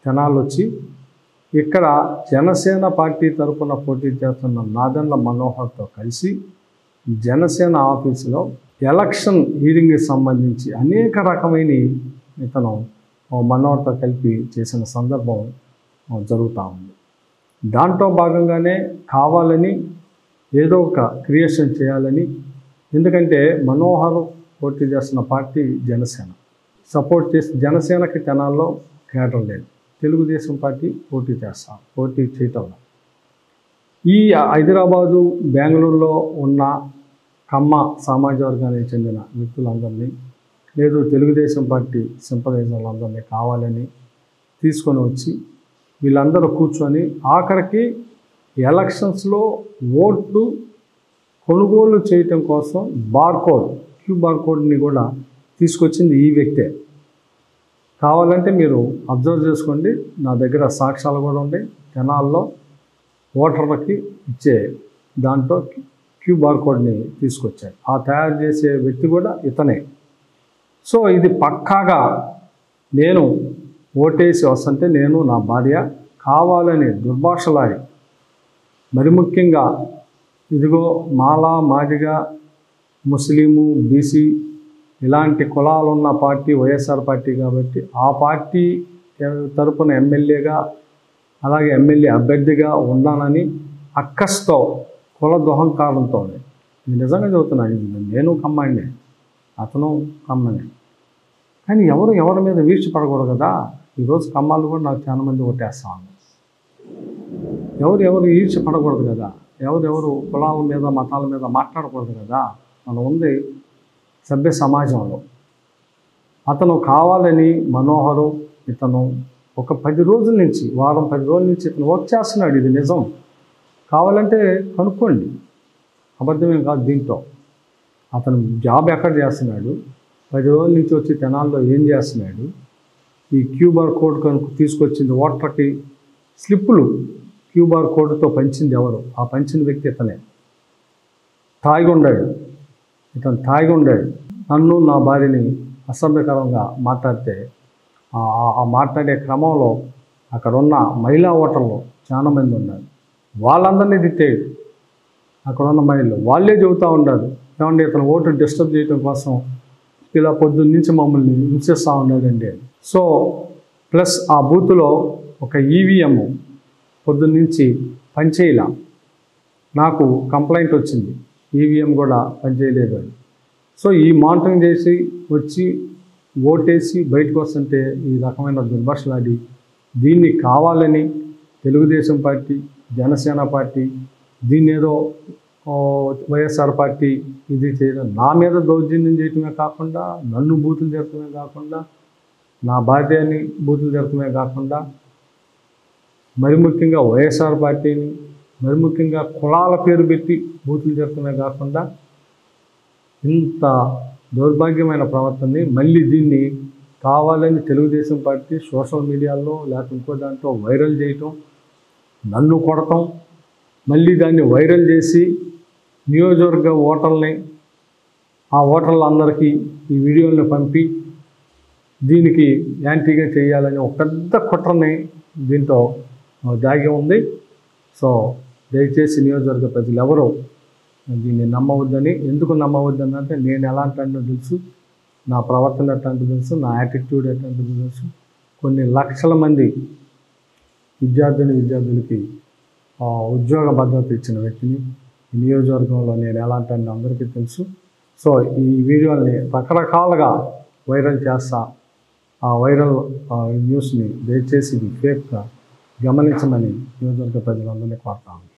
తెనాలు వచ్చి ఇక్కడ జనసేన పార్టీ తరపున పోటీ చేస్తున్న నాదెండ్ల మనోహర్తో కలిసి జనసేన ఆఫీసులో ఎలక్షన్ హీరింగ్కి సంబంధించి అనేక రకమైన ఇతను ఆ, మనోహర్తో కలిపి చేసిన సందర్భం ఆ, జరుగుతూ ఉంది దాంట్లో భాగంగానే కావాలని ఏదో ఒక క్రియేషన్ చేయాలని ఎందుకంటే మనోహర్ పోటీ చేస్తున్న పార్టీ జనసేన సపోర్ట్ చేసి జనసేనకి తెనాల్లో కేటర్ లేదు తెలుగుదేశం పార్టీ పోటీ చేస్తాం పోటీ చేయటం లేదు. ఈ హైదరాబాదు బెంగళూరులో ఉన్న కమ్మ సామాజిక వర్గానికి చెందిన వ్యక్తులందరినీ లేదు తెలుగుదేశం పార్టీ సింపదైజర్లందరినీ కావాలని తీసుకొని వచ్చి వీళ్ళందరూ కూర్చొని ఆఖరికి ఎలక్షన్స్లో ఓట్లు కొనుగోలు చేయటం కోసం బార్కోడ్ క్యూ బార్కోడ్ని కూడా తీసుకొచ్చింది ఈ వ్యక్తే కావాలంటే మీరు అబ్జర్వ్ చేసుకోండి నా దగ్గర సాక్ష్యాలు కూడా ఉన్నాయి తెనాల్లో ఓటర్లకి ఇచ్చే దాంట్లో క్యూ బార్కోడ్ని తీసుకొచ్చారు ఆ తయారు చేసే వ్యక్తి కూడా ఇతనే సో ఇది పక్కాగా నేను ఓటేసి వస్తుంటే నేను నా భార్య కావాలని దుర్భాషలాడి మరి ముఖ్యంగా ఇదిగో మాలా మాదిగా ముస్లిము బీసీ ఇలాంటి కులాలు ఉన్న పార్టీ వైఎస్ఆర్ పార్టీ కాబట్టి ఆ పార్టీ తరపున ఎమ్మెల్యేగా అలాగే ఎమ్మెల్యే అభ్యర్థిగా ఉన్నానని అక్కస్తో కుల దుహంకారంతో ఇది నిజంగా చెబుతున్నాను ఇది నేను కమ్మాడినే అతను కమ్మనే కానీ ఎవరు ఎవరి మీద వీழ்చి పడకూడదు కదా ఈరోజు కమ్మాలు కూడా నాకు చాలా మంది ఓటేస్తా ఉన్నారు ఎవరు ఎవరు ఈర్చి పడకూడదు కదా ఎవరెవరు కులాల మీద మతాల మీద మాట్లాడకూడదు కదా మనం ఉంది సభ్య సమాజంలో అతను కావాలని మనోహరు ఇతను ఒక పది రోజుల నుంచి వారం పది రోజుల నుంచి ఇతను వర్క్ చేస్తున్నాడు ఇది నిజం కావాలంటే కనుక్కోండి అబద్ధమేం కాదు దీంట్లో అతను జాబ్ ఎక్కడ చేస్తున్నాడు పది రోజుల నుంచి వచ్చి తెనాల్లో ఏం చేస్తున్నాడు ఈ క్యూబార్ కోడ్ కనుక తీసుకొచ్చింది ఓటర్కి స్లిప్పులు క్యూబార్ కోడ్తో పంచింది ఎవరు ఆ పంచిన వ్యక్తి ఇతనే తాగి ఉండాడు ఇతను తాగి ఉండాడు నన్ను నా భార్యని అసభ్యకరంగా మాట్లాడితే ఆ- ఆ- ఆ మాట్లాడే క్రమంలో అక్కడ ఉన్న మహిళా ఓటర్లు చాలా మంది ఉన్నారు వాళ్ళందరినీ తిట్టాడు అక్కడ ఉన్న మహిళలు వాళ్ళే చెబుతూ ఉన్నారు ఏమంటే ఇతను ఓటు డిస్టర్బ్ చేయడం కోసం ఇలా పొద్దున్న నుంచి మమ్మల్ని హింసిస్తూ ఉన్నాడండి సో ప్లస్ ఆ బూత్లో ఒక ఈవీఎం పొద్దున్న నుంచి పనిచేయలా నాకు కంప్లైంట్ వచ్చింది ఈవీఎం కూడా పనిచేయలేదు అని సో ఈ మానిటరింగ్ చేసి వచ్చి ఓటేసి బయటకు వస్తుంటే ఈ రకమైన దుర్భాషలాడి దీన్ని కావాలని తెలుగుదేశం పార్టీ జనసేన పార్టీ దీన్ని ఏదో ఓ, వైఎస్ఆర్ పార్టీ ఇది చేయడం నా మీద దౌర్జన్యం చేయటమే కాకుండా నన్ను బూతులు జరపడమే కాకుండా నా భార్యని బూతులు జరపడమే కాకుండా మరి ముఖ్యంగా వైఎస్ఆర్ పార్టీని మరి ముఖ్యంగా కులాల పేరు పెట్టి బూతులు జరపడమే కాకుండా ఇంత దౌర్భాగ్యమైన ప్రవర్తనని మళ్ళీ దీన్ని కావాలని తెలుగుదేశం పార్టీ సోషల్ మీడియాలో లేకపోతే ఇంకో దాంట్లో వైరల్ చేయటం నన్ను కొడటం మళ్ళీ దాన్ని వైరల్ చేసి నియోజకవర్గ ఓటర్లని ఆ ఓటర్లందరికీ ఈ వీడియోలను పంపి దీనికి యాంటీగా చేయాలని ఒక పెద్ద కుట్రని దీంట్లో ఆ, దాగి ఉంది సో దయచేసి నియోజకవర్గ ప్రజలు ఎవరు దీన్ని నమ్మవద్దని ఎందుకు నమ్మవద్దని అంటే నేను ఎలాంటి అంటే తెలుసు నా ప్రవర్తన ఎట్లాంటి తెలుసు నా యాటిట్యూడ్ ఎట్లాంటిది తెలుసు కొన్ని లక్షల మంది విద్యార్థిని విద్యార్థులకి ఆ, ఉద్యోగ భద్రత ఇచ్చిన వ్యక్తిని ఈ నియోజకవర్గంలో నేను ఎలాంటి అంటే అందరికీ తెలుసు సో ఈ వీడియోని రకరకాలుగా వైరల్ చేస్తా ఆ వైరల్ ఆ, న్యూస్ని దయచేసి ఇది ఫేక్గా గమనించమని నియోజకవర్గ ప్రజలందరినీ కోరుతాను